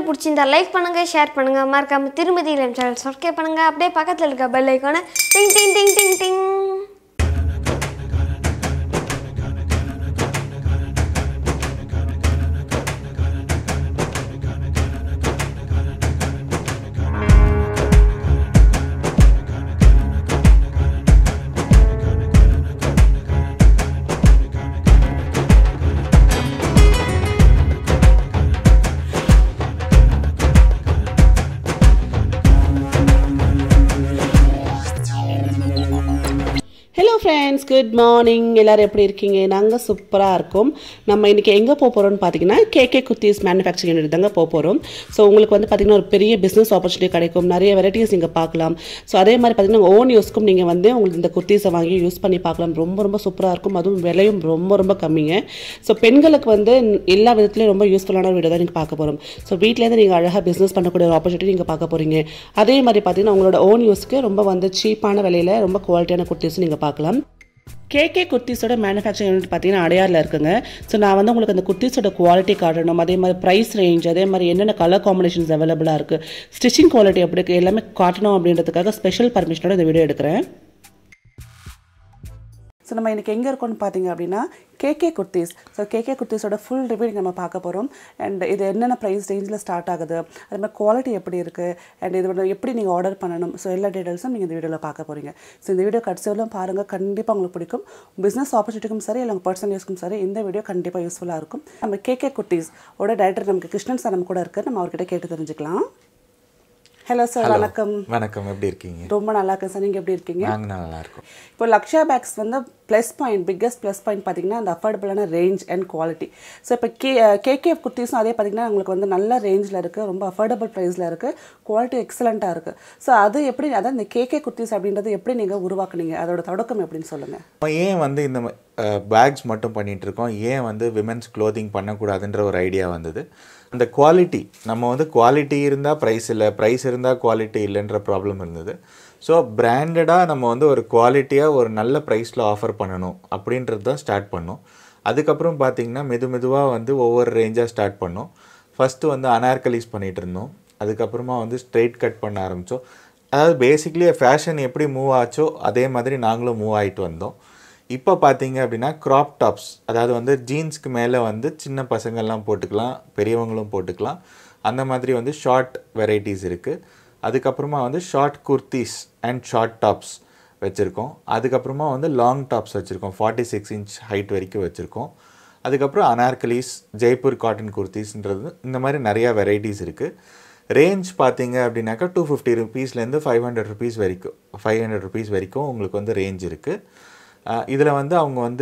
பிடிச்சிருந்தா லைக் பண்ணுங்க ஷேர் பண்ணுங்க மறக்காம திருமதி இளம் சேனல் சப்ஸ்கிரைப் பண்ணுங்க அப்படியே பக்கத்தில் இருக்க பெல் ஐக்கானை ding ding ding ding ding hello friends good morning எல்லாரும் எப்படி இருக்கீங்க நாங்கள் சூப்பராக இருக்கோம் நம்ம இன்றைக்கி எங்கே போக போகிறோம்னு பார்த்தீங்கன்னா கேகே குர்த்திஸ் மேனுஃபேக்சரிங் யூனிட் தாங்க போக போகிறோம் ஸோ உங்களுக்கு வந்து பார்த்தீங்கன்னா ஒரு பெரிய பிஸ்னஸ் ஆப்பர்ச்சுனிட்டி கிடைக்கும் நிறைய வெரைட்டிஸ் நீங்கள் பார்க்கலாம் ஸோ அதே மாதிரி பார்த்தீங்கன்னா ஓன் யூஸ்க்கும் நீங்கள் வந்து உங்களுக்கு இந்த குர்த்திஸை வாங்கி யூஸ் பண்ணி பார்க்கலாம் ரொம்ப ரொம்ப சூப்பராக இருக்கும் அதுவும் விலையும் ரொம்ப ரொம்ப கம்மிங்க ஸோ பெண்களுக்கு வந்து எல்லா விதத்துலையும் ரொம்ப யூஸ்ஃபுல்லான வீடியோ தான் நீங்கள் பார்க்க போகிறோம் ஸோ வீட்டிலேருந்து நீங்கள் அழகாக பிஸ்னஸ் பண்ணக்கூடிய ஒரு ஆப்பர்ச்சுனிட்டி நீங்கள் பார்க்க போகிறீங்க அதே மாதிரி பார்த்தீங்கன்னா உங்களோட ஓன் யூஸ்க்கு ரொம்ப வந்து சீப்பான விலையில் ரொம்ப குவாலிட்டியான குர்த்திஸ் நீங்கள் பார்க்கலாம் கேகே குர்த்திஸோட மேனுஃபேக்சரிங் யூனிட் பார்த்தீங்கன்னா அடையாரில் இருக்குங்க ஸோ நான் வந்து உங்களுக்கு அந்த குர்த்திஸோட குவாலிட்டி காட்டணும் அதே மாதிரி ப்ரைஸ் ரேஞ்ச் அதே மாதிரி என்னென்ன கலர் காம்பினேஷன்ஸ் அவைலபிளாக இருக்குது ஸ்டிச்சிங் குவாலிட்டி எப்படி இருக்குது எல்லாமே காட்டணும் அப்படின்றதுக்காக ஸ்பெஷல் பர்மிஷனோட இந்த வீடியோ எடுக்கிறேன் ஸோ நம்ம இன்றைக்கி எங்கே இருக்கோம்னு பார்த்தீங்க அப்படின்னா கேகே குர்த்திஸ் ஸோ கேகே குர்த்திஸோட ஃபுல் ரிவ்யூ நம்ம பார்க்க போகிறோம் அண்ட் இது என்னென்ன ப்ரைஸ் ரேஞ்சில் ஸ்டார்ட் ஆகுது அதே மாதிரி குவாலிட்டி எப்படி இருக்குது அண்ட் இது வந்து எப்படி நீங்கள் ஆர்டர் பண்ணணும் ஸோ எல்லா டீட்டெயில்ஸும் நீங்கள் இந்த வீடியோவில் பார்க்க போகிறீங்க ஸோ இந்த வீடியோ கடைசியிலும் பாருங்கள் கண்டிப்பாக உங்களுக்கு பிடிக்கும் பிஸ்னஸ் ஆப்பர்ச்சுனிட்டிக்கும் சரி இல்லை உங்கள் பர்சனல் யூஸ்க்கும் சரி இந்த வீடியோ கண்டிப்பாக யூஸ்ஃபுல்லாக இருக்கும் நம்ம கேகே குர்த்திஸ் ஓட டைரக்டர் நமக்கு கிருஷ்ணன் சார் நம்ம கூட இருக்கார் நம்ம அவர்கிட்ட கேட்டு தெரிஞ்சுக்கலாம் ஹலோ சார் வணக்கம் வணக்கம் எப்படி இருக்கீங்க ரொம்ப நல்லா இருக்கேன் சார் நீங்கள் எப்படி இருக்கீங்க நாங்க நல்லா இருக்கோம் இப்போ லக்ஷா பேக்ஸ் வந்து plus point biggest plus point பார்த்தீங்கன்னா அந்த அஃபோர்டபுளான ரேஞ்ச் அண்ட் குவாலிட்டி ஸோ இப்போ கே கேகே குர்த்திஸும் அதே பார்த்தீங்கன்னா உங்களுக்கு வந்து நல்ல ரேஞ்சில் இருக்குது ரொம்ப அஃபோர்டபுள் ப்ரைஸில் இருக்குது குவாலிட்டி எக்ஸலண்ட்டாக இருக்குது ஸோ அது எப்படி அதான் இந்த கேகே குர்த்திஸ் அப்படின்றது எப்படி நீங்கள் உருவாக்குனீங்க அதோட தொடக்கம் எப்படின்னு சொல்லுங்கள் நம்ம ஏன் வந்து இந்த பேக்ஸ் மட்டும் பண்ணிட்டு இருக்கோம் ஏன் வந்து விமென்ஸ் க்ளோதிங் பண்ணக்கூடாதுன்ற ஒரு ஐடியா வந்தது அந்த குவாலிட்டி நம்ம வந்து குவாலிட்டி இருந்தால் ப்ரைஸ் இல்லை ப்ரைஸ் இருந்தால் குவாலிட்டி இல்லைன்ற ப்ராப்ளம் இருந்தது ஸோ பிராண்டடாக நம்ம வந்து ஒரு குவாலிட்டியாக ஒரு நல்ல ப்ரைஸில் ஆஃபர் பண்ணணும் அப்படின்றது தான் ஸ்டார்ட் பண்ணோம் அதுக்கப்புறம் பார்த்தீங்கன்னா மெது மெதுவாக வந்து ஒவ்வொரு ரேஞ்சாக ஸ்டார்ட் பண்ணோம் ஃபஸ்ட்டு வந்து அனார்கலிஸ் பண்ணிகிட்டு இருந்தோம் அதுக்கப்புறமா வந்து ஸ்ட்ரெயிட் கட் பண்ண ஆரம்பித்தோம் அதாவது பேசிக்லி ஃபேஷன் எப்படி மூவ் ஆச்சோ அதே மாதிரி நாங்களும் மூவ் ஆகிட்டு வந்தோம் இப்போ பார்த்தீங்க அப்படின்னா க்ராப் டாப்ஸ் அதாவது வந்து ஜீன்ஸ்க்கு மேலே வந்து சின்ன பசங்கள்லாம் போட்டுக்கலாம் பெரியவங்களும் போட்டுக்கலாம் அந்த மாதிரி வந்து ஷார்ட் வெரைட்டிஸ் இருக்குது அதுக்கப்புறமா வந்து short kurtis and short tops வச்சுருக்கோம் அதுக்கப்புறமா வந்து லாங் டாப்ஸ் வச்சுருக்கோம் ஃபார்ட்டி சிக்ஸ் இன்ச் ஹைட் வரைக்கும் வச்சுருக்கோம் அதுக்கப்புறம் அனார்கலிஸ் ஜெய்ப்பூர் காட்டன் குர்த்திஸ்ன்றது இந்த மாதிரி நிறையா வெரைட்டிஸ் இருக்குது ரேஞ்ச் பார்த்தீங்க அப்படின்னாக்கா டூ ஃபிஃப்டி ருபீஸ்லேருந்து ஃபைவ் ஹண்ட்ரட் ருபீஸ் வரைக்கும் ஃபைவ் ஹண்ட்ரட் ருபீஸ் வரைக்கும் உங்களுக்கு வந்து ரேஞ்ச் இருக்குது இதில் வந்து அவங்க வந்து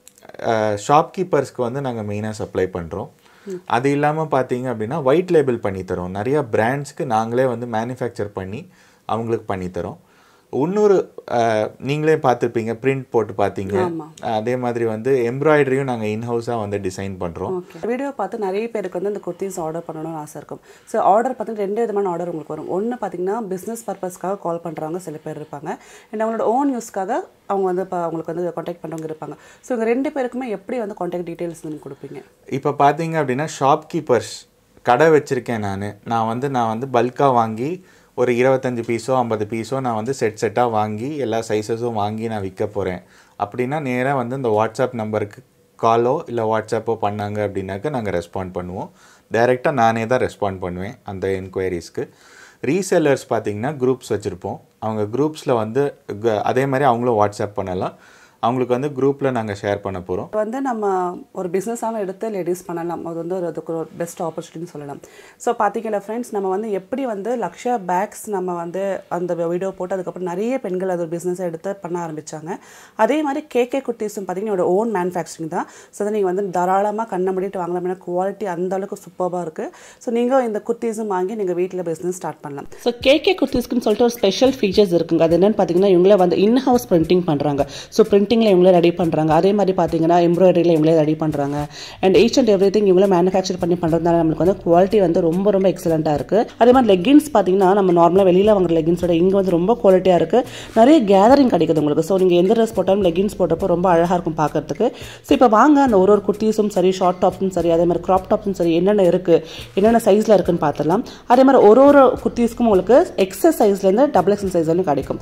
ஷாப்கீப்பர்ஸ்க்கு வந்து நாங்கள் மெயினாக சப்ளை பண்ணுறோம் அது இல்லாமல் பார்த்தீங்க அப்படின்னா ஒயிட் லேபிள் பண்ணித்தரோம் நிறையா பிராண்ட்ஸ்க்கு நாங்களே வந்து மேனுஃபேக்சர் பண்ணி அவங்களுக்கு பண்ணித்தரோம் இன்னொரு அஹ், நீங்களே பார்த்துருப்பீங்க பிரிண்ட் போட்டு பார்த்தீங்க அதே மாதிரி வந்து எம்ப்ராய்டரியும் நாங்கள் இன்ஹவுஸாக வந்து டிசைன் பண்ணுறோம் ஓகே வீடியோ பார்த்து நிறைய பேருக்கு வந்து இந்த குர்த்திஸ் ஆர்டர் பண்ணணும்னு ஆசை இருக்கும் ஸோ ஆர்டர் பார்த்தீங்கன்னா ரெண்டு விதமான ஆர்டர் உங்களுக்கு வரும் ஒன்று பார்த்தீங்கன்னா பிஸ்னஸ் பர்பஸ்க்காக கால் பண்ணுறவங்க சில பேர் இருப்பாங்க அண்ட் அவங்களோட ஓன் யூஸ்க்காக அவங்க வந்து இப்போ அவங்களுக்கு வந்து காண்டாக்ட் பண்ணுறவங்க இருப்பாங்க ஸோ இவங்க ரெண்டு பேருக்குமே எப்படி வந்து காண்டாக்ட் டீட்டெயில்ஸ் நீங்கள் கொடுப்பீங்க இப்போ பார்த்தீங்க அப்படின்னா ஷாப்கீப்பர்ஸ் கடை வச்சுருக்கேன் நான் நான் வந்து நான் வந்து பல்காக வாங்கி ஒரு இருபத்தஞ்சி பீஸோ ஐம்பது பீஸோ நான் வந்து செட் செட்டாக வாங்கி எல்லா சைஸஸும் வாங்கி நான் விற்க போகிறேன் அப்படின்னா நேராக வந்து இந்த வாட்ஸ்அப் நம்பருக்கு காலோ இல்லை வாட்ஸ்அப்போ பண்ணாங்க அப்படின்னாக்க நாங்கள் ரெஸ்பாண்ட் பண்ணுவோம் டைரெக்டாக நானே தான் ரெஸ்பாண்ட் பண்ணுவேன் அந்த என்கொயரிஸ்க்கு ரீசெல்லர்ஸ் பார்த்தீங்கன்னா குரூப்ஸ் வச்சுருப்போம் அவங்க குரூப்ஸில் வந்து க- அதே மாதிரி அவங்களும் வாட்ஸ்அப் பண்ணலாம் அவங்களுக்கு வந்து குரூப்பில் நாங்கள் ஷேர் பண்ண போகிறோம் இப்போ வந்து நம்ம ஒரு பிஸ்னஸாகவும் எடுத்து லேடிஸ் பண்ணலாம் அது வந்து ஒரு அதுக்கு ஒரு பெஸ்ட் ஆப்பர்ச்சுனிட்டின்னு சொல்லலாம் ஸோ பார்த்தீங்களா ஃப்ரெண்ட்ஸ் நம்ம வந்து எப்படி வந்து லக்ஷயா பேக்ஸ் நம்ம வந்து அந்த வீடியோ போட்டு அதுக்கப்புறம் நிறைய பெண்கள் அது ஒரு பிஸ்னஸை எடுத்து பண்ண ஆரம்பித்தாங்க அதே மாதிரி கேகே குர்த்திஸும் பார்த்தீங்கன்னா என்னோட ஓன் மேனுஃபேக்சரிங் தான் ஸோ அதை நீங்கள் வந்து தாராளமாக கண்ணை மூடிட்டு வாங்கலாம் ஏன்னா குவாலிட்டி அந்த அளவுக்கு சூப்பராக இருக்குது ஸோ நீங்கள் இந்த குர்த்திஸும் வாங்கி நீங்கள் வீட்டில் பிஸ்னஸ் ஸ்டார்ட் பண்ணலாம் ஸோ கேகே குர்த்திஸ்க்குன்னு சொல்லிட்டு ஒரு ஸ்பெஷல் ஃபீச்சர்ஸ் இருக்குங்க அது என்னென்னு பார்த்தீங்கன்னா இவங்களே வந்து இன் ஹவுஸ் பிரிண்டிங் பண்ணுறாங்க ஸோ பிரிண்டிங் பிரிண்டிங்கில் இவங்களே ரெடி பண்ணுறாங்க அதே மாதிரி பார்த்தீங்கன்னா எம்ப்ராய்டரியில் இவங்களே ரெடி பண்ணுறாங்க and each and every thing இவங்களே மேனுஃபேக்சர் பண்ணி பண்ணுறதுனால நம்மளுக்கு வந்து குவாலிட்டி வந்து ரொம்ப ரொம்ப எக்ஸலண்ட்டாக இருக்குது அதே மாதிரி லெகின்ஸ் பார்த்தீங்கன்னா நம்ம நார்மலாக வெளியில் வாங்குற லெகின்ஸோட இங்கே வந்து ரொம்ப குவாலிட்டியாக இருக்குது நிறைய கேதரிங் கிடைக்குது உங்களுக்கு ஸோ நீங்கள் எந்த ட்ரெஸ் போட்டாலும் லெகின்ஸ் போட்டப்போ ரொம்ப அழகாக இருக்கும் பார்க்கறதுக்கு ஸோ இப்போ வாங்க அந்த ஒரு ஒரு குர்த்தீஸும் சரி ஷார்ட் டாப்ஸும் சரி அதே மாதிரி க்ராப் டாப்ஸும் சரி என்னென்ன இருக்குது என்னென்ன சைஸில் இருக்குன்னு பார்த்துடலாம் அதே மாதிரி ஒரு ஒரு குர்த்தீஸ்க்கும் உங்களுக்கு எக்ஸஸ் சைஸ்லேருந்து டபுள் எக்ஸல் சைஸ் வரையும் கிடைக்கும்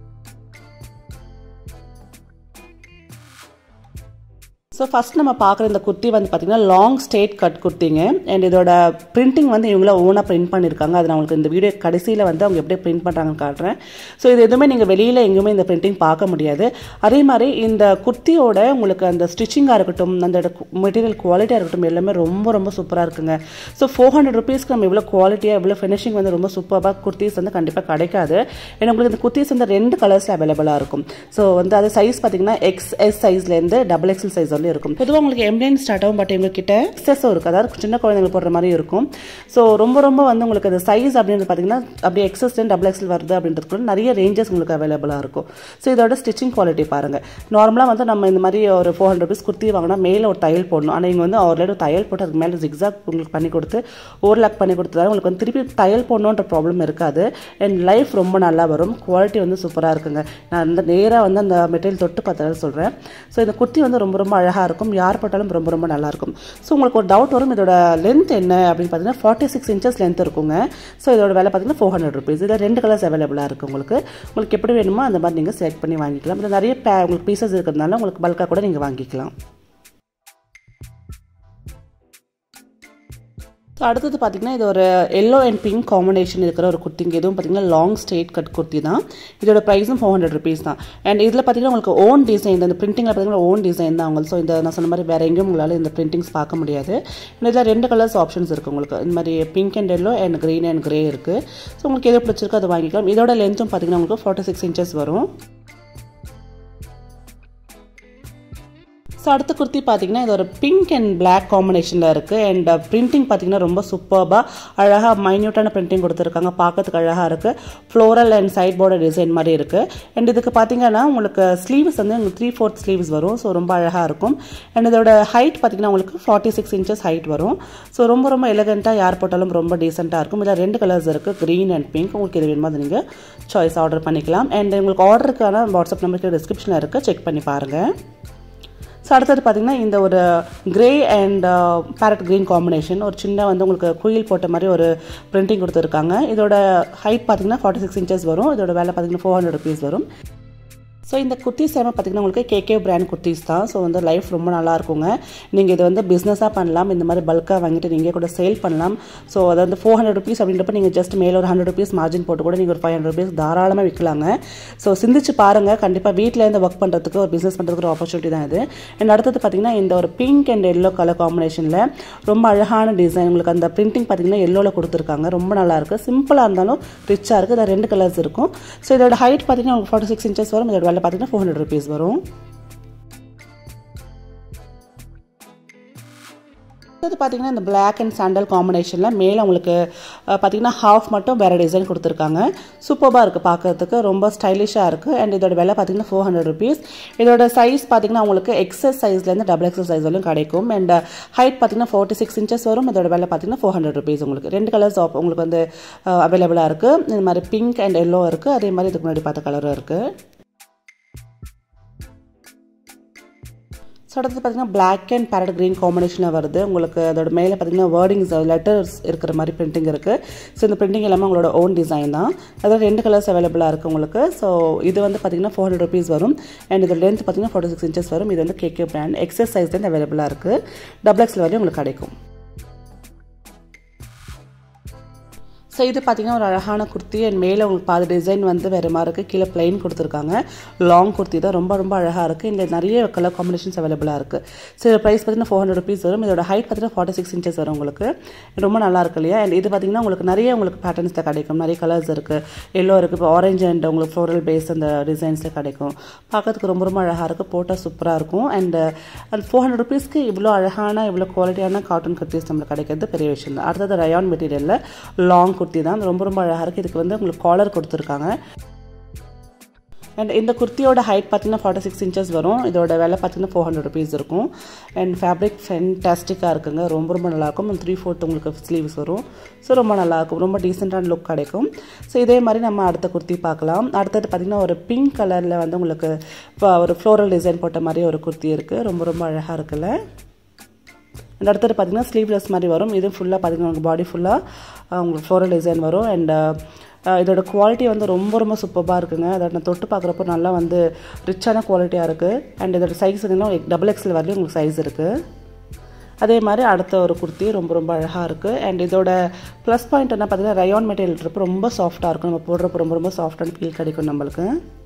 ஸோ ஃபஸ்ட் நம்ம பார்க்குற இந்த குர்த்தி வந்து பார்த்தீங்கன்னா லாங் ஸ்ட்ரெயிட் கட் குர்த்திங்க அண்ட் இதோட பிரிண்டிங் வந்து இவங்கள ஓனாக பிரிண்ட் பண்ணியிருக்காங்க அது நான் உங்களுக்கு இந்த வீடியோ கடைசியில் வந்து அவங்க எப்படி பிரிண்ட் பண்ணுறாங்கன்னு காட்டுறேன் ஸோ இது எதுவுமே நீங்கள் வெளியில் எங்கேயுமே இந்த பிரிண்டிங் பார்க்க முடியாது அதே மாதிரி இந்த குர்த்தியோட உங்களுக்கு அந்த ஸ்டிச்சிங்காக இருக்கட்டும் அந்த மெட்டீரியல் குவாலிட்டியாக இருக்கட்டும் எல்லாமே ரொம்ப ரொம்ப சூப்பராக இருக்குங்க ஸோ ஃபோர் ஹண்ட்ரட் ருபீஸ்க்கு நம்ம இவ்வளோ குவாலிட்டியாக இவ்வளோ ஃபினிஷிங் வந்து ரொம்ப சூப்பராக குர்த்திஸ் வந்து கண்டிப்பாக கிடைக்காது ஏன்னா உங்களுக்கு இந்த குர்த்திஸ் வந்து ரெண்டு கலர்ஸில் அவைலபிளாக இருக்கும் ஸோ வந்து அது சைஸ் பார்த்தீங்கன்னா எக்ஸ்எஸ் சைஸ்லேருந்து டபுள் எக்ஸல் சைஸ் வந்து இருக்கும் பொதுவாக உங்களுக்கு எம்டிஎன் ஸ்டார்ட் ஆகும் பட் எங்ககிட்ட எக்ஸஸும் இருக்குது அதாவது சின்ன குழந்தைங்களுக்கு போடுற மாதிரி இருக்கும் ஸோ ரொம்ப ரொம்ப வந்து உங்களுக்கு அந்த சைஸ் அப்படின்றது பார்த்தீங்கன்னா அப்படியே எக்ஸஸ் டபுள் எக்ஸல் வருது அப்படின்றது கூட நிறைய ரேஞ்சஸ் உங்களுக்கு அவைலபிளாக இருக்கும் ஸோ இதோட ஸ்டிச்சிங் குவாலிட்டி பாருங்கள் நார்மலாக வந்து நம்ம இந்த மாதிரி ஒரு ஃபோர் ஹண்ட்ரட் ருபீஸ் குர்த்தி வாங்கினா மேலே ஒரு தையல் போடணும் ஆனால் இங்கே வந்து ஆல்ரெடி தையல் போட்டு அதுக்கு மேலே ஜிக்ஸாக் உங்களுக்கு பண்ணி கொடுத்து ஓவர்லாக் பண்ணி கொடுத்ததால உங்களுக்கு வந்து திருப்பி தையல் போடணுன்ற ப்ராப்ளம் இருக்காது அண்ட் லைஃப் ரொம்ப நல்லா வரும் குவாலிட்டி வந்து சூப்பராக இருக்குங்க நான் அந்த நேராக வந்து அந்த மெட்டீரியல் தொட்டு பார்த்ததால சொல்கிறேன் ஸோ இந்த குர்த்தி வந்து ரொம்ப ரொம்ப அழகாக இருக்கும் யார் போட்டாலும் ரொம்ப ரொம்ப நல்லாயிருக்கும் ஸோ உங்களுக்கு ஒரு டவுட் வரும் இதோட லென்த் என்ன அப்படின்னு பார்த்தீங்கன்னா ஃபார்ட்டி சிக்ஸ் இன்ச்சஸ் லென்த் இருக்குங்க ஸோ இதோட விலை பார்த்தீங்கன்னா ஃபோர் ஹண்ட்ரட் ருபீஸ் இதில் ரெண்டு கலர்ஸ் அவைலபிளாக இருக்குது உங்களுக்கு உங்களுக்கு எப்படி வேணுமோ அந்த மாதிரி நீங்கள் செலக்ட் பண்ணி வாங்கிக்கலாம் இதில் நிறைய பே உங்களுக்கு பீசஸ் இருக்கிறதுனால உங்களுக்கு பல்காக கூட நீங்கள் வாங்கிக்கலாம் ஸோ அடுத்தது பார்த்தீங்கன்னா இது ஒரு எல்லோ அண்ட் பிங்க் காம்பினேஷன் இருக்கிற ஒரு குர்த்திங்க இதுவும் பார்த்தீங்கன்னா லாங் ஸ்ட்ரெயிட் கட் குர்த்தி தான் இதோட ப்ரைஸும் ஃபோர் ஹண்ட்ரட் ருபீஸ் தான் அண்ட் இதில் பார்த்தீங்கன்னா உங்களுக்கு ஓன் டிசைன் இந்த பிரிண்டிங்கில் பார்த்தீங்கன்னா ஓன் டிசைன் தான் உங்களுக்கு ஸோ இந்த நான் சொன்ன மாதிரி வேறு எங்கேயும் உங்களால் இந்த பிரிண்டிங்ஸ் பார்க்க முடியாது இதில் ரெண்டு கலர்ஸ் ஆப்ஷன்ஸ் இருக்குது உங்களுக்கு இந்த மாதிரி pink and yellow and green and grey இருக்குது ஸோ உங்களுக்கு எது பிடிச்சிருக்கோ அதை வாங்கிக்கலாம் இதோட லென்த்தும் பார்த்தீங்கன்னா உங்களுக்கு ஃபார்ட்டி சிக்ஸ் இன்ச்சஸ் வரும் ஸோ அடுத்த குர்த்தி பார்த்தீங்கன்னா இது ஒரு பிங்க் அண்ட் பிளாக் காம்பினேஷனில் இருக்குது அண்ட் பிரிண்டிங் பார்த்தீங்கன்னா ரொம்ப சூப்பர்பாக அழகாக மைன்யூட்டான பிரிண்டிங் கொடுத்துருக்காங்க பார்க்கறதுக்கு அழகாக இருக்குது floral and side border design மாதிரி இருக்குது அண்ட் இதுக்கு பார்த்தீங்கன்னா உங்களுக்கு ஸ்லீவ்ஸ் வந்து உங்களுக்கு த்ரீ ஃபோர்த் ஸ்லீவ்ஸ் வரும் ஸோ ரொம்ப அழகாக இருக்கும் அண்ட் இதோட ஹைட் பார்த்தீங்கன்னா உங்களுக்கு ஃபார்ட்டி சிக்ஸ் இன்ச்சஸ் ஹைட் வரும் ஸோ ரொம்ப ரொம்ப எலகெண்ட்டாக யார் போட்டாலும் ரொம்ப டீசெண்டாக இருக்கும் இதில் ரெண்டு கலர்ஸ் இருக்குது க்ரீன் அண்ட் பிங்க் உங்களுக்கு இது வேணுமா அதை நீங்கள் சாய்ஸ் ஆர்டர் பண்ணிக்கலாம் அண்ட் உங்களுக்கு ஆர்டருக்கான வாட்ஸ்அப் நம்பருக்கு டிஸ்கிரிப்ஷனில் இருக்குது செக் பண்ணி பாருங்கள் ஸோ அடுத்தது பார்த்தீங்கன்னா இந்த ஒரு grey and parrot green combination ஒரு சின்ன வந்து உங்களுக்கு குயில் போட்ட மாதிரி ஒரு பிரிண்டிங் கொடுத்துருக்காங்க இதோட ஹைட் பார்த்தீங்கன்னா ஃபார்ட்டி சிக்ஸ் இன்ச்சஸ் வரும் இதோட வேலை பார்த்தீங்கன்னா ஃபோர் ஹண்ட்ரட் ருபீஸ் வரும் ஸோ இந்த குர்த்திஸ் எல்லாமே பார்த்தீங்கன்னா உங்களுக்கு கேகே பிராண்ட் குர்த்திஸ் தான் ஸோ வந்து லைஃப் ரொம்ப நல்லா இருக்குங்க நீங்கள் இது வந்து பிஸ்னஸாக பண்ணலாம் இந்த மாதிரி பல்காக வாங்கிட்டு நீங்கள் கூட சேல் பண்ணலாம் ஸோ அது வந்து ஃபோர் ஹண்ட்ரட் ருபீஸ் அப்படின்றப்ப நீங்கள் ஜஸ்ட் மேலே ஒரு ஹண்ட்ரட் ருபீஸ் மார்ஜின் போட்டு கூட நீங்கள் ஒரு ஃபைவ் ஹண்ட்ரட் ருபீஸ் தாராளமாக விற்கலாங்க ஸோ சிந்திச்சு பாருங்கள் கண்டிப்பாக வீட்டில் இருந்து ஒர்க் பண்ணுறதுக்கு ஒரு பிஸ்னஸ் பண்ணுறதுக்கு ஒரு ஆப்பர்ச்சுனிட்டி தான் இது அண்ட் அடுத்தது பார்த்தீங்கன்னா இந்த ஒரு பிங்க் அண்ட் எல்லோ கலர் காம்பினேஷனில் ரொம்ப அழகான டிசைன் உங்களுக்கு அந்த பிரிண்டிங் பார்த்தீங்கன்னா எல்லோவில் கொடுத்துருக்காங்க ரொம்ப நல்லா இருக்குது சிம்பிளாக இருந்தாலும் ரிச்சாக இருக்குது இதில் ரெண்டு கலர்ஸ் இருக்கும் ஸோ இதோட ஹைட் பார்த்தீங்கன்னா உங்களுக்கு ஃபார்ட்டி சிக்ஸ் இன்ச்சஸ் வரும் இதோட வேலை பார்த்தீங்கன்னா ஃபோர் ஹண்ட்ரட் ருபீஸ் வரும் அடுத்தது பார்த்தீங்கன்னா இந்த பிளாக் அண்ட் சாண்டல் காம்பினேஷனில் மேலே உங்களுக்கு பார்த்தீங்கன்னா ஹாஃப் மட்டும் வேறு டிசைன் கொடுத்துருக்காங்க சூப்பராக இருக்குது பார்க்கறதுக்கு ரொம்ப ஸ்டைலிஷாக இருக்குது அண்ட் இதோட விலை பார்த்தீங்கன்னா ஃபோர் ஹண்ட்ரட் ருபீஸ் இதோட சைஸ் பார்த்தீங்கன்னா உங்களுக்கு எக்ஸஸ் சைஸ்லேருந்து டபுள் எக்ஸல் சைஸ் வரையும் கிடைக்கும் அண்ட் ஹைட் பார்த்தீங்கன்னா ஃபார்ட்டி சிக்ஸ் இன்ச்சஸ் வரும் இதோட விலை பார்த்தீங்கன்னா ஃபோர் ஹண்ட்ரட் ருபீஸ் உங்களுக்கு ரெண்டு கலர்ஸ் உங்களுக்கு வந்து அவைலபிளாக இருக்குது இந்த மாதிரி பிங்க் அண்ட் எல்லோ இருக்குது அதே மாதிரி இதுக்கு முன்னாடி பார்த்த கலரும் இருக்குது ஸோ அடுத்து பார்த்தீங்கன்னா பிளாக் அண்ட் பேரட் க்ரீன் காம்பினேஷனில் வருது உங்களுக்கு அதோட மேலே பார்த்தீங்கன்னா வேர்டிங்ஸ் லெட்டர்ஸ் இருக்கிற மாதிரி பிரிண்டிங் இருக்குது ஸோ இந்த பிரிண்டிங் எல்லாமே உங்களோட ஓன் டிசைன் தான் அதில் ரெண்டு கலர்ஸ் அவைலபிளாக இருக்குது உங்களுக்கு ஸோ இது வந்து பார்த்தீங்கன்னா ஃபோர் ஹண்ட்ரட் ருபீஸ் வரும் அண்ட் இதோட லென்த் பார்த்தீங்கன்னா ஃபார்ட்டி சிக்ஸ் இன்ச்சஸ் வரும் இது வந்து கேகே பிராண்ட் எக்ஸஸ் சைஸ்லேருந்து அவைலபிளாக இருக்குது டபுள் எக்ஸில் வரையும் உங்களுக்கு கிடைக்கும் ஸோ இது பார்த்தீங்கன்னா ஒரு அழகான குர்த்தி அண்ட் மேலே உங்களுக்கு பாதி டிசைன் வந்து வேறு மாதிரி இருக்குது கீழே பிளைன் கொடுத்துருக்காங்க லாங் குர்த்தி தான் ரொம்ப ரொம்ப அழகாக இருக்குது இந்த நிறைய கலர் காம்பினேஷன்ஸ் அவைலபிளாக இருக்குது ஸோ இதோட ப்ரைஸ் பார்த்தீங்கன்னா ஃபோர் ஹண்ட்ரட் ருபீஸ் வரும் இதோட ஹைட் பார்த்தீங்கன்னா ஃபார்ட்டி சிக்ஸ் இன்ச்சஸ் வரும் உங்களுக்கு ரொம்ப நல்லா இருக்கு இல்லையா அண்ட் இது பார்த்தீங்கன்னா உங்களுக்கு நிறைய உங்களுக்கு பேட்டர்ன்ஸில் கிடைக்கும் நிறைய கலர்ஸ் இருக்குது எல்லோ இருக்குது இப்போ ஆரஞ்சு அண்ட் உங்களுக்கு ஃப்ளோரல் பேஸ் அந்த டிசைன்ஸில் கிடைக்கும் பார்க்கறதுக்கு ரொம்ப ரொம்ப அழகாக இருக்குது போட்டால் சூப்பராக இருக்கும் அண்ட் அது ஃபோர் ஹண்ட்ரட் ருபீஸ்க்கு இவ்வளோ அழகான இவ்வளோ குவாலிட்டியான காட்டன் குர்த்திஸ் நம்மளுக்கு கிடைக்கிறது பெரிய விஷயம் தான் அடுத்தது ரயான் மெட்டீரியலில் லாங் குர்த்தி தான் ரொம்ப ரொம்ப அழகாக இருக்குது இதுக்கு வந்து உங்களுக்கு காலர் கொடுத்துருக்காங்க அண்ட் இந்த குர்த்தியோட ஹைட் பார்த்தீங்கன்னா ஃபார்ட்டி சிக்ஸ் இன்ச்சஸ் வரும் இதோட விலை பார்த்தீங்கன்னா ஃபோர் ஹண்ட்ரட் ருபீஸ் இருக்கும் அண்ட் ஃபேப்ரிக் ஃபென்டாஸ்டிக்காக இருக்குங்க ரொம்ப ரொம்ப நல்லாயிருக்கும் த்ரீ ஃபோர்த் உங்களுக்கு ஸ்லீவ்ஸ் வரும் ஸோ ரொம்ப நல்லாயிருக்கும் ரொம்ப டீசெண்டான லுக் கிடைக்கும் ஸோ இதே மாதிரி நம்ம அடுத்த குர்த்தி பார்க்கலாம் அடுத்தது பார்த்திங்கன்னா ஒரு பிங்க் கலரில் வந்து உங்களுக்கு இப்போ ஒரு ஃப்ளோரல் டிசைன் போட்ட மாதிரி ஒரு குர்த்தி இருக்குது ரொம்ப ரொம்ப அழகாக இருக்குல்ல அண்ட் அடுத்தது பார்த்திங்கன்னா ஸ்லீவ்லெஸ் மாதிரி வரும் இது ஃபுல்லாக பார்த்திங்கன்னா உங்களுக்கு பாடி ஃபுல்லாக உங்களுக்கு ஃப்ளோரல் டிசைன் வரும் அண்ட் இதோட குவாலிட்டி வந்து ரொம்ப ரொம்ப சூப்பராக இருக்குங்க அதை நான் தொட்டு பார்க்குறப்போ நல்லா வந்து ரிச்சான குவாலிட்டியாக இருக்குது அண்ட் இதோட சைஸ் வந்து டபுள் எக்ஸல் வரலையும் உங்களுக்கு சைஸ் இருக்குது அதே மாதிரி அடுத்த ஒரு குர்த்தி ரொம்ப ரொம்ப அழகாக இருக்குது அண்ட் இதோட ப்ளஸ் பாயிண்ட் என்ன பார்த்தீங்கன்னா ரயான் மெட்டீரியல் இருப்போ ரொம்ப சாஃப்டாக இருக்கும் நம்ம போடுறப்போ ரொம்ப ரொம்ப சாஃப்டான ஃபீல் கிடைக்கும் நம்மளுக்கு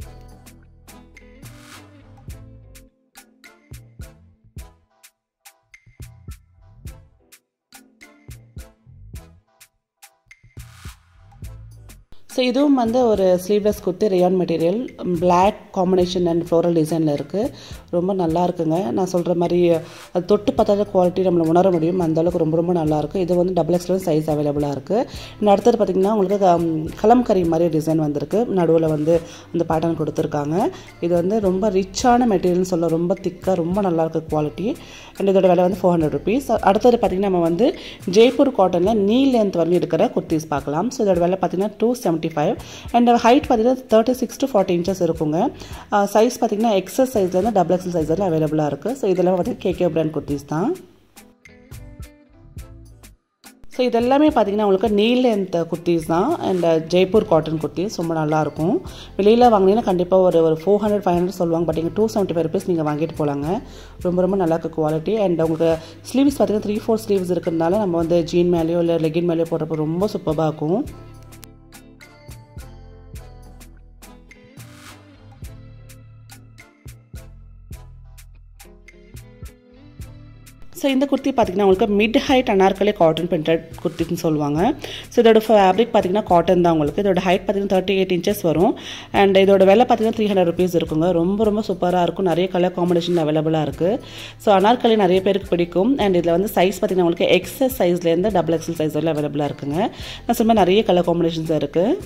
ஸோ இதுவும் வந்து ஒரு sleeveless kurti rayon material black combination and floral டிசைனில் இருக்குது ரொம்ப நல்லா இருக்குங்க நான் சொல்கிற மாதிரி அது தொட்டு பார்த்தாத குவாலிட்டி நம்மளை உணர முடியும் அந்த அளவுக்கு ரொம்ப ரொம்ப நல்லாயிருக்கு இது வந்து டபுள் எக்ஸ்எல் சைஸ் அவைலபிளாக இருக்குது இன்னும் அடுத்தது பார்த்திங்கன்னா உங்களுக்கு கலம்கரி மாதிரி டிசைன் வந்திருக்கு நடுவில் வந்து அந்த பேட்டர்ன் கொடுத்துருக்காங்க இது வந்து ரொம்ப ரிச்சான மெட்டீரியல்னு சொல்ல ரொம்ப திக்காக ரொம்ப நல்லாயிருக்கு குவாலிட்டி அண்ட் இதோட விலை வந்து ஃபோர் ஹண்ட்ரட் ருபீஸ் அடுத்தது பார்த்திங்கன்னா நம்ம வந்து ஜெய்ப்பூர் காட்டனில் நீ லென்த் வரலும் இருக்கிற குர்த்திஸ் பார்க்கலாம் ஸோ இதோட விலை பார்த்திங்கன்னா two seventy five and height பார்த்திங்கன்னா thirty six to forty inches இருக்குங்க சைஸ் பார்த்திங்கன்னா எக்ஸஸ் சைஸ்லேருந்து டபுள் எக்ஸல் சைஸில் அவைலபிளாக இருக்குது ஸோ இதெல்லாம் வந்து கேகே பிராண்ட் குர்த்திஸ் தான் ஸோ இதெல்லாமே பார்த்தீங்கன்னா உங்களுக்கு நீல் லென்த் குர்த்திஸ் தான் அண்ட் ஜெய்ப்பூர் காட்டன் குர்த்திஸ் ரொம்ப நல்லாயிருக்கும் வெளியில் வாங்கினீங்கன்னா கண்டிப்பாக ஒரு ஒரு ஃபோர் ஹண்ட்ரட் ஃபைவ் ஹண்ட்ரட் சொல்லுவாங்க பட் இங்கே டூ செவன்ட்டி ஃபைவ் ருபீஸ் நீங்கள் வாங்கிட்டு போகலாங்க ரொம்ப ரொம்ப நல்லா இருக்கு குவாலிட்டி அண்ட் உங்களுக்கு ஸ்லீவ்ஸ் பார்த்தீங்கன்னா த்ரீ ஃபோர் ஸ்லீவ்ஸ் இருக்கிறதுனால நம்ம வந்து ஜீன் மேலேயோ இல்லை லெகின் மேலேயோ போடுறப்போ ரொம்ப சூப்பராக இருக்கும் ஸோ இந்த குர்த்தி பார்த்திங்கன்னா உங்களுக்கு mid height Anarkali cotton printed குர்த்தின்னு சொல்லுவாங்க ஸோ இதோட ஃபேப்ரிக் பார்த்திங்கன்னா காட்டன் தான் உங்களுக்கு இதோட ஹைட் பார்த்திங்கன்னா தேர்ட்டி எயிட் இன்ச்சஸ் வரும் அண்ட் இதோட விலை பார்த்திங்கன்னா த்ரீ ஹண்ட்ரட் ருபீஸ் இருக்குங்க ரொம்ப ரொம்ப சூப்பராக இருக்கும் நிறைய கலர் காம்பினேஷன் அவைலபிளாக இருக்குது ஸோ அனார்கலி நிறைய பேருக்கு பிடிக்கும் அண்ட் இதில் வந்து சைஸ் பார்த்திங்கன்னா உங்களுக்கு எக்ஸஸ் சைஸ்லேருந்து டபுள் எக்ஸல் சைஸ் வரை அவைலபிளாக இருக்குங்க நான் சொன்ன நிறைய கலர் காம்பினேஷன்ஸ் இருக்குது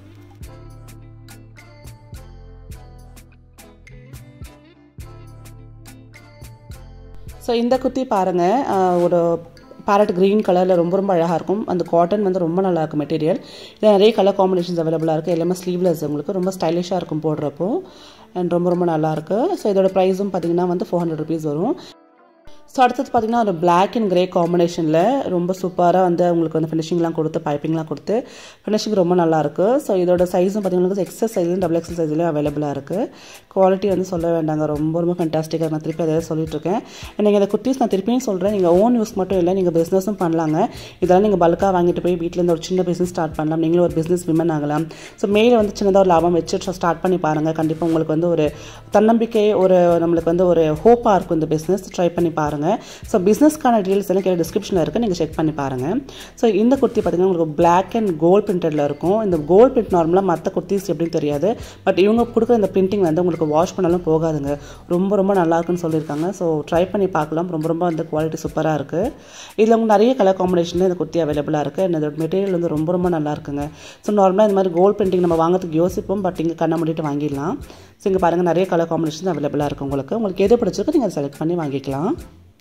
ஸோ இந்த குத்தி பாருங்கள் ஒரு பேரட் க்ரீன் கலரில் ரொம்ப ரொம்ப அழகாக இருக்கும் அந்த காட்டன் வந்து ரொம்ப நல்லா இருக்கும் மெட்டீரியல் இதில் நிறைய கலர் காம்பினேஷன்ஸ் அவைலபிளாக இருக்குது எல்லாமே ஸ்லீவ்லெஸ் உங்களுக்கு ரொம்ப ஸ்டைலிஷாக இருக்கும் போடுறப்போ அண்ட் ரொம்ப ரொம்ப நல்லாயிருக்கு ஸோ இதோட ப்ரைஸும் பார்த்தீங்கன்னா வந்து ஃபோர் ஹண்ட்ரட் ருபீஸ் வரும் ஸோ அடுத்தது பார்த்தீங்கன்னா ஒரு பிளாக் அண்ட் கிரே காம்பினேஷனில் ரொம்ப சூப்பராக வந்து உங்களுக்கு வந்து ஃபினிஷிங்லாம் கொடுத்து பைப்பிங்லாம் கொடுத்து ஃபினிஷிங் ரொம்ப நல்லாயிருக்கு ஸோ இதோட சைஸும் பார்த்தீங்கன்னா எக்ஸஸ் சைஸ்லையும் டபுள் எக்ஸல் சைஸ்லையும் அவைலபிளாக இருக்குது குவாலிட்டி வந்து சொல்ல வேண்டாங்க ரொம்ப ரொம்ப ஃபென்டாஸ்டிக்காக நான் திருப்பி அதை சொல்லிட்டு இருக்கேன் நீங்கள் இந்த குர்த்திஸ் நான் திருப்பியும் சொல்கிறேன் நீங்கள் ஓன் யூஸ் மட்டும் இல்லை நீங்கள் பிஸ்னஸும் பண்ணலாங்க இதெல்லாம் நீங்கள் பல்காக வாங்கிட்டு போய் வீட்டிலேருந்து ஒரு சின்ன பிஸ்னஸ் ஸ்டார்ட் பண்ணலாம் நீங்களும் ஒரு பிஸ்னஸ் விமன் ஆகலாம் ஸோ மேலே வந்து சின்னதாக ஒரு லாபம் வச்சு ஸ்டார்ட் பண்ணி பாருங்கள் கண்டிப்பாக உங்களுக்கு வந்து ஒரு தன்னம்பிக்கை ஒரு நம்மளுக்கு வந்து ஒரு ஹோப்பாக இருக்கும் இந்த பிஸ்னஸ் ட்ரை பண்ணி பாருங்கள் ஸோ பிஸ்னஸ்க்கான டீல்ஸ் எல்லாம் கீழே டிஸ்கிரிப்ஷனில் இருக்குது நீங்கள் செக் பண்ணி பாருங்கள் ஸோ இந்த குர்த்தி பார்த்தீங்கன்னா உங்களுக்கு பிளாக் அண்ட் கோல்ட் பிரிண்டடில் இருக்கும் இந்த கோல்ட் பிரிண்ட் நார்மலாக மற்ற குர்த்திஸ் எப்படின்னு தெரியாது பட் இவங்க கொடுக்குற இந்த பிரிண்டிங் வந்து உங்களுக்கு வாஷ் பண்ணாலும் போகாதுங்க ரொம்ப ரொம்ப நல்லா இருக்குன்னு சொல்லியிருக்காங்க ஸோ ட்ரை பண்ணி பார்க்கலாம் ரொம்ப ரொம்ப அந்த குவாலிட்டி சூப்பராக இருக்குது இதில் உங்களுக்கு நிறைய கலர் காம்பினேஷனில் இந்த குர்த்தி அவைலபிளாக இருக்குது அண்ட் இதோட மெட்டீரியல் வந்து ரொம்ப ரொம்ப நல்லா இருக்குங்க ஸோ நார்மலாக இந்த மாதிரி கோல்ட் பிரிண்டிங் நம்ம வாங்கிறதுக்கு யோசிப்போம் பட் இங்கே கண்ணை மூடிட்டு வாங்கிடலாம் ஸோ இங்கே பாருங்கள் நிறைய கலர் காம்பினேஷன் அவைலபிளாக இருக்குது உங்களுக்கு உங்களுக்கு எது பிடிச்சிருக்கோ நீங்கள் செலக்ட் பண்ணி வாங்கிக்கலாம்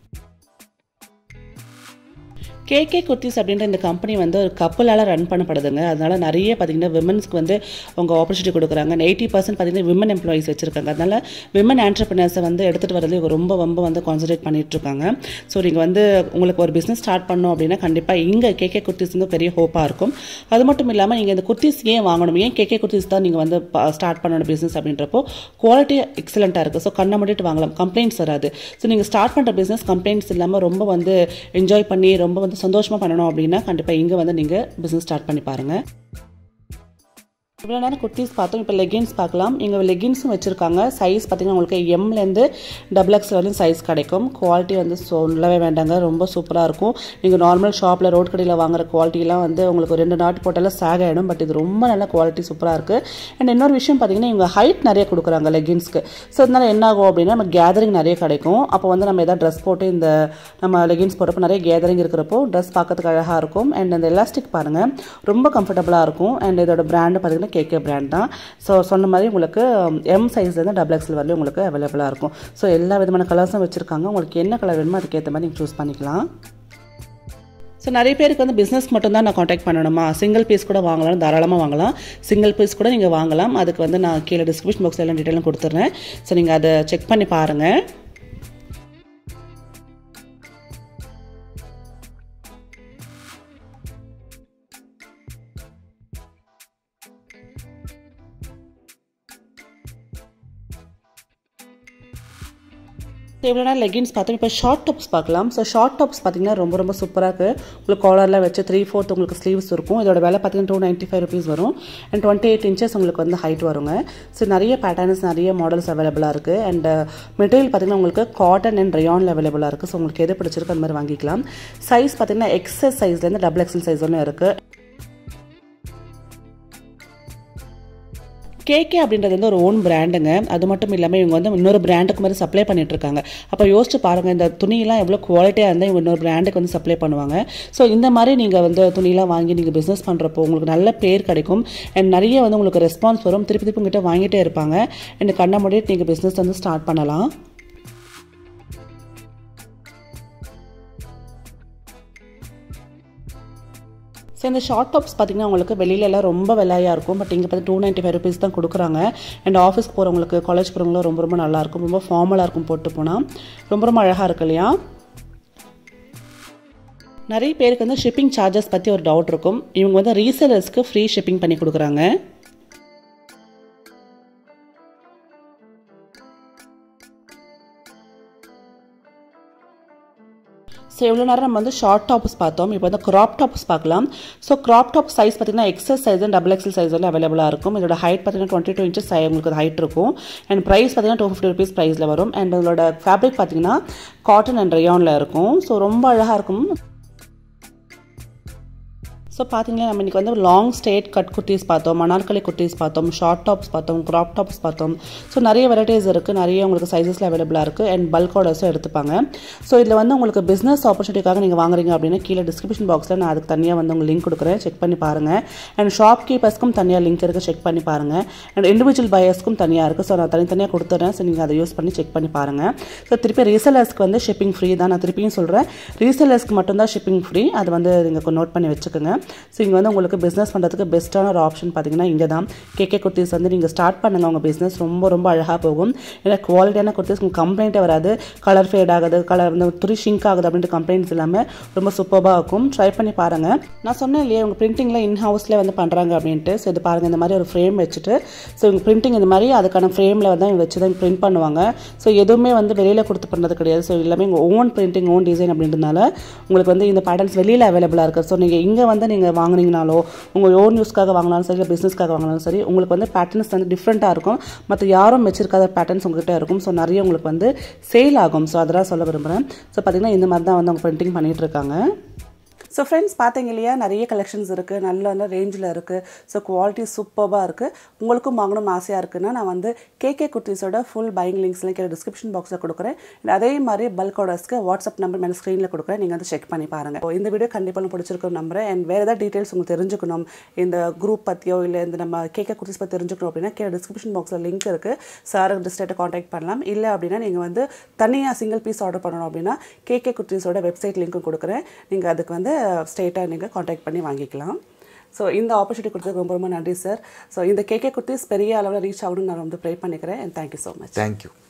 கேகே குர்த்திஸ் அப்படின்ற இந்த கம்பெனி வந்து ஒரு கப்பலால் ரன் பண்ணப்படுதுங்க அதனால நிறைய பார்த்தீங்கன்னா விமன்ஸ்க்கு வந்து அவங்க ஆப்பர்ச்சுனிட்டி கொடுக்குறாங்க எயிட்டி பர்சன்ட் பார்த்தீங்கன்னா விமன் எம்ப்ளாயிஸ் வச்சிருக்காங்க அதனால விமன் ஆண்டர்பிரினர்ஸை வந்து எடுத்துகிட்டு வரது இவங்க ரொம்ப ரொம்ப வந்து கான்சன்ட்ரேட் பண்ணிட்டு இருக்காங்க ஸோ நீங்கள் வந்து உங்களுக்கு ஒரு பிஸ்னஸ் ஸ்டார்ட் பண்ணோம் அப்படின்னா கண்டிப்பாக இங்கே கேகே குர்த்திஸ் வந்து பெரிய ஹோப்பாக இருக்கும் அது மட்டும் இல்லாமல் நீங்கள் இந்த குர்த்திஸ் ஏன் வாங்கணும் ஏன் கேகே குர்த்திஸ் தான் நீங்கள் வந்து ஸ்டார்ட் பண்ணணும் பிஸ்னஸ் அப்படின்றப்போ குவாலிட்டி எக்ஸலண்ட்டாக இருக்குது ஸோ கண்ணை மூடிட்டு வாங்கலாம் கம்ப்ளைண்ட்ஸ் வராது ஸோ நீங்கள் ஸ்டார்ட் பண்ணுற பிஸ்னஸ் கம்ப்ளைண்ட்ஸ் இல்லாமல் ரொம்ப வந்து என்ஜாய் பண்ணி ரொம்ப வந்து சந்தோஷமாக பண்ணணும் அப்படின்னா கண்டிப்பாக இங்கே வந்து நீங்கள் பிஸ்னஸ் ஸ்டார்ட் பண்ணி பாருங்கள் இவ்வளோ நேரம் குர்த்திஸ் பார்த்தோம் இப்போ லெகின்ஸ் பார்க்கலாம் இங்கே லெகின்ஸும் வச்சுருக்காங்க சைஸ் பார்த்தீங்கன்னா உங்களுக்கு எம்லேருந்து டபுள் எக்ஸ் வரையும் சைஸ் கிடைக்கும் குவாலிட்டி வந்து சொல்லவே வேண்டாங்க ரொம்ப சூப்பராக இருக்கும் நீங்கள் நார்மல் ஷாப்பில் ரோட் கடையில் வாங்குற குவாலிட்டிலாம் வந்து உங்களுக்கு ரெண்டு நாட்டு போட்டாலும் சேக் ஆகிடும் பட் இது ரொம்ப நல்ல குவாலிட்டி சூப்பராக இருக்குது அண்ட் இன்னொரு விஷயம் பார்த்தீங்கன்னா இவங்க ஹைட் நிறைய கொடுக்குறாங்க லெகின்ஸ்க்கு ஸோ அதனால என்ன ஆகும் அப்படின்னா நம்ம கேதரிங் நிறைய கிடைக்கும் அப்போ வந்து நம்ம எதாவது ட்ரெஸ் போட்டு இந்த நம்ம லெகின்ஸ் போடுறப்போ நிறைய கேதரிங் இருக்கிறப்போ ட்ரெஸ் பார்க்கறதுக்கு அழகாக இருக்கும் அண்ட் அந்த எலாஸ்டிக் பாருங்கள் ரொம்ப கம்ஃபர்டபுளாக இருக்கும் அண்ட் இதோட பிராண்டு பார்த்தீங்கன்னா பார்த்தீங்கன்னா கேகே பிராண்ட் தான் ஸோ சொன்ன மாதிரி உங்களுக்கு எம் சைஸ்லேருந்து டபுள் எக்ஸல் வரலையும் உங்களுக்கு அவைலபிளாக இருக்கும் ஸோ எல்லா விதமான கலர்ஸும் வச்சுருக்காங்க உங்களுக்கு என்ன கலர் வேணுமோ அதுக்கேற்ற மாதிரி நீங்கள் சூஸ் பண்ணிக்கலாம் ஸோ நிறைய பேருக்கு வந்து பிஸ்னஸ் மட்டும்தான் நான் காண்டாக்ட் பண்ணணுமா சிங்கிள் பீஸ் கூட வாங்கலாம் தாராளமாக வாங்கலாம் சிங்கிள் பீஸ் கூட நீங்கள் வாங்கலாம் அதுக்கு வந்து நான் கீழே டிஸ்கிரிப்ஷன் பாக்ஸில் எல்லாம் டீட்டெயிலும் கொடுத்துட்றேன் ஸோ நீங்கள் அதை செக் பண்ணி பாருங்கள் இவ்வளோ நேரம் லெகின்ஸ் பார்த்தோம் இப்போ ஷார்ட் டாப்ஸ் பார்க்கலாம் ஸோ ஷார்ட் டாப்ஸ் பார்த்தீங்கன்னா ரொம்ப ரொம்ப சூப்பராக இருக்குது உங்களுக்கு காலரில் வச்சு த்ரீ ஃபோர்த் உங்களுக்கு ஸ்லீவ்ஸ் இருக்கும் இதோட விலை பார்த்தீங்கன்னா டூ நைன்ட்டி ஃபைவ் ருபீஸ் வரும் அண்ட் டுவெண்ட்டி எயிட் இன்ச்சஸ் உங்களுக்கு வந்து ஹைட் வருங்க ஸோ நிறைய பேட்டர்ன்ஸ் நிறைய மாடல்ஸ் அவைலபிளாக இருக்குது அண்ட் மெட்டீரியல் பார்த்தீங்கன்னா உங்களுக்கு காட்டன் அண்ட் ரயானில் அவைலபிளாக இருக்குது ஸோ உங்களுக்கு எது பிடிச்சிருக்கு அந்த மாதிரி வாங்கிக்கலாம் சைஸ் பார்த்தீங்கன்னா எக்ஸஸ் சைஸ்லேருந்து டபுள் எக்ஸல் சைஸ் ஒன்று இருக்குது கேகே அப்படின்றது வந்து ஒரு ஓன் பிராண்டுங்க அது மட்டும் இல்லாமல் இவங்க வந்து இன்னொரு பிராண்டுக்கு மாதிரி சப்ளை பண்ணிட்டு இருக்காங்க அப்போ யோசிச்சு பாருங்கள் இந்த துணியெல்லாம் எவ்வளோ குவாலிட்டியாக இருந்தால் இவங்க இன்னொரு பிராண்டுக்கு வந்து சப்ளை பண்ணுவாங்க ஸோ இந்த மாதிரி நீங்கள் வந்து துணியெல்லாம் வாங்கி நீங்கள் பிஸ்னஸ் பண்ணுறப்போ உங்களுக்கு நல்ல பேர் கிடைக்கும் அண்ட் நிறைய வந்து உங்களுக்கு ரெஸ்பான்ஸ் வரும் திருப்பி திருப்பி உங்ககிட்ட வாங்கிட்டே இருப்பாங்க அண்ட் கண்ண முடிட்டு நீங்கள் பிஸ்னஸ் வந்து ஸ்டார்ட் பண்ணலாம் ஸோ இந்த ஷார்ட் டாப்ஸ் பார்த்தீங்கன்னா உங்களுக்கு வெளியில எல்லாம் ரொம்ப விலையாக இருக்கும் பட் இங்கே பார்த்து டூ நைன்ட்டி ஃபைவ் ருபீஸ் தான் கொடுக்குறாங்க அண்ட் ஆஃபீஸ்க்கு போகிறவங்களுக்கு காலேஜ் போகிறவங்களும் ரொம்ப ரொம்ப நல்லாயிருக்கும் ரொம்ப ஃபார்மலாக இருக்கும் போட்டு போனால் ரொம்ப ரொம்ப அழகாக இருக்கு இல்லையா நிறைய பேருக்கு வந்து ஷிப்பிங் சார்ஜஸ் பற்றி ஒரு டவுட் இருக்கும் இவங்க வந்து ரீசேலர்ஸ்க்கு ஃப்ரீ ஷிப்பிங் பண்ணி கொடுக்குறாங்க ஸோ எவ்வளோ நேரம் நம்ம வந்து ஷார்ட் டாப்ஸ் பார்த்தோம் இப்போ வந்து க்ராப் டாப்ஸ் பார்க்கலாம் ஸோ க்ராப் டாப் சைஸ் பார்த்தீங்கன்னா XS size double XL size வந்து அவைலபிளாக இருக்கும் இதோட ஹைட் பார்த்தீங்கன்னா டுவெண்ட்டி டூ இன்ச்சஸ் உங்களுக்கு ஹைட் இருக்கும் அண்ட் ப்ரைஸ் பார்த்தீங்கன்னா டூ ஃபிஃப்டி ருபீஸ் ப்ரைஸில் வரும் அண்ட் இதோட ஃபேப்ரிக் பார்த்தீங்கன்னா காட்டன் அண்ட் ரயானில் இருக்கும் ஸோ ரொம்ப அழகாக இருக்கும் ஸோ பார்த்தீங்கன்னா நம்ம இன்றைக்கி வந்து லாங் ஸ்டேட் கட் குர்த்திஸ் பார்த்தோம் மணார்கலி குர்த்திஸ் பார்த்தோம் ஷார்ட் டாப்ஸ் பார்த்தோம் க்ராப் டாப்ஸ் பார்த்தோம் ஸோ நிறைய வெரைட்டிஸ் இருக்குது நிறைய உங்களுக்கு சைஸஸில் அவைலபிளாக இருக்குது அண்ட் பல்க் ஆர்டர்ஸும் எடுத்துப்பாங்க ஸோ இதில் வந்து உங்களுக்கு பிஸ்னஸ் ஆப்பர்ச்சுனிட்டிக்காக நீங்கள் வாங்குறீங்க அப்படின்னா கீழே டிஸ்கிரிப்ஷன் பாக்ஸில் நான் அதுக்கு தனியாக வந்து உங்களுக்கு லிங்க் கொடுக்குறேன் செக் பண்ணி பாருங்கள் அண்ட் ஷாப் கீப்பர்ஸ்க்கும் தனியாக லிங்க் இருக்குது செக் பண்ணி பாருங்கள் அண்ட் இண்டிவிஜுவல் பையர்ஸ்க்கும் தனியாக இருக்குது ஸோ நான் தனித்தனியாக கொடுத்துறேன் ஸோ நீங்கள் அதை யூஸ் பண்ணி செக் பண்ணி பாருங்கள் ஸோ திருப்பி ரீசெலர்ஸ்க்கு வந்து ஷிப்பிங் ஃப்ரீ தான் நான் திருப்பியும் சொல்கிறேன் ரீசெலர்ஸ்க்கு மட்டும்தான் ஷிப்பிங் ஃப்ரீ அது வந்து நீங்கள் நோட் பண்ணி வச்சுக்கோங்க ஸோ இங்கே வந்து உங்களுக்கு பிஸ்னஸ் பண்ணுறதுக்கு பெஸ்ட்டான ஒரு ஆப்ஷன் பார்த்தீங்கன்னா இங்கே தான் கேகே குர்த்திஸ் வந்து நீங்கள் ஸ்டார்ட் பண்ணுங்க உங்கள் பிஸ்னஸ் ரொம்ப ரொம்ப அழகாக போகும் ஏன்னா குவாலிட்டியான குர்த்திஸ் உங்களுக்கு கம்ப்ளைண்ட்டே வராது கலர் ஃபேட் ஆகுது கலர் வந்து துரி ஷிங்க் ஆகுது அப்படின்ட்டு கம்ப்ளைண்ட்ஸ் இல்லாமல் ரொம்ப சூப்பராக இருக்கும் ட்ரை பண்ணி பாருங்கள் நான் சொன்னேன் இல்லையா உங்கள் பிரிண்டிங்கில் இன் ஹவுஸில் வந்து பண்ணுறாங்க அப்படின்ட்டு ஸோ இது பாருங்கள் இந்த மாதிரி ஒரு ஃப்ரேம் வச்சுட்டு ஸோ இவங்க பிரிண்டிங் இந்த மாதிரி அதுக்கான ஃப்ரேமில் வந்து இவங்க வச்சு தான் பிரிண்ட் பண்ணுவாங்க ஸோ எதுவுமே வந்து வெளியில் கொடுத்து பண்ணுறது கிடையாது ஸோ எல்லாமே உங்கள் ஓன் பிரிண்டிங் ஓன் டிசைன் அப்படின்றதுனால உங்களுக்கு வந்து இந்த பேட்டர்ன்ஸ் வெளியில் அவைலபிளாக இருக்குது ஸோ நீங்கள் இங்கே வந்து நீங்கள் வாங்குனீங்கனாலோ உங்கள் ஓன் யூஸ்க்காக வாங்கினாலும் சரி இல்லை பிஸ்னஸ்க்காக வாங்கினாலும் சரி உங்களுக்கு வந்து பேட்டர்ன்ஸ் வந்து டிஃப்ரெண்ட்டாக இருக்கும் மற்ற யாரும் வச்சிருக்காத பேட்டர்ன்ஸ் உங்ககிட்ட இருக்கும் ஸோ நிறைய உங்களுக்கு வந்து சேல் ஆகும் ஸோ அதெல்லாம் சொல்ல விரும்புகிறேன் ஸோ பார்த்தீங்கன்னா இந்த மாதிரி தான் வந்து அவங்க பிரிண்டிங் பண்ணிகிட்டு இருக்காங்க ஸோ ஃப்ரெண்ட்ஸ் பார்த்தீங்க இல்லையா நிறைய கலெக்ஷன்ஸ் இருக்குது நல்ல நல்ல ரேஞ்சில் இருக்குது ஸோ குவாலிட்டி சூப்பராக இருக்குது உங்களுக்கும் வாங்கணும்னு ஆசையாக இருக்குன்னா நான் வந்து கேகே குர்த்திஸோட ஃபுல் பையிங் லிங்க்ஸ்லாம் கீழே டிஸ்கிரிப்ஷன் பாக்ஸில் கொடுக்குறேன் And அதே மாதிரி பல்க் ஆர்டர்ஸ்க்கு வாட்ஸ்அப் நம்பர் மேலே ஸ்க்ரீனில் கொடுக்குறேன் நீங்கள் வந்து செக் பண்ணி பாருங்கள் இந்த வீடியோ கண்டிப்பாக பிடிச்சிருக்கும் நம்புறேன் அண்ட் வேறு ஏதாவது டீட்டெயில்ஸ் உங்களுக்கு தெரிஞ்சுக்கணும் இந்த குரூப் பற்றியோ இல்லை இந்த நம்ம கேகே குர்த்திஸ் பற்றி தெரிஞ்சுக்கணும் அப்படின்னா கீழே டிஸ்கிரிப்ஷன் பாக்ஸில் லிங்க் இருக்குது சார் டிஸ்ட்ரேட்டை காண்டாக்ட் பண்ணலாம் இல்லை அப்படின்னா நீங்கள் வந்து தனியாக சிங்கிள் பீஸ் ஆர்டர் பண்ணணும் அப்படின்னா கேகே குர்த்திஸோட வெப்சைட் லிங்க்கும் கொடுக்குறேன் நீங்கள் அதுக்கு வந்து ஸ்ட்ரெயிட்டாக நீங்கள் காண்டாக்ட் பண்ணி வாங்கிக்கலாம் ஸோ இந்த ஆப்பர்ச்சுனிட்டி கொடுத்ததுக்கு ரொம்ப ரொம்ப நன்றி சார் ஸோ இந்த கேகே குர்த்திஸ் பெரிய அளவில் ரீச் ஆகணும்னு நான் வந்து ப்ரே பண்ணிக்கிறேன் and thank you so much thank you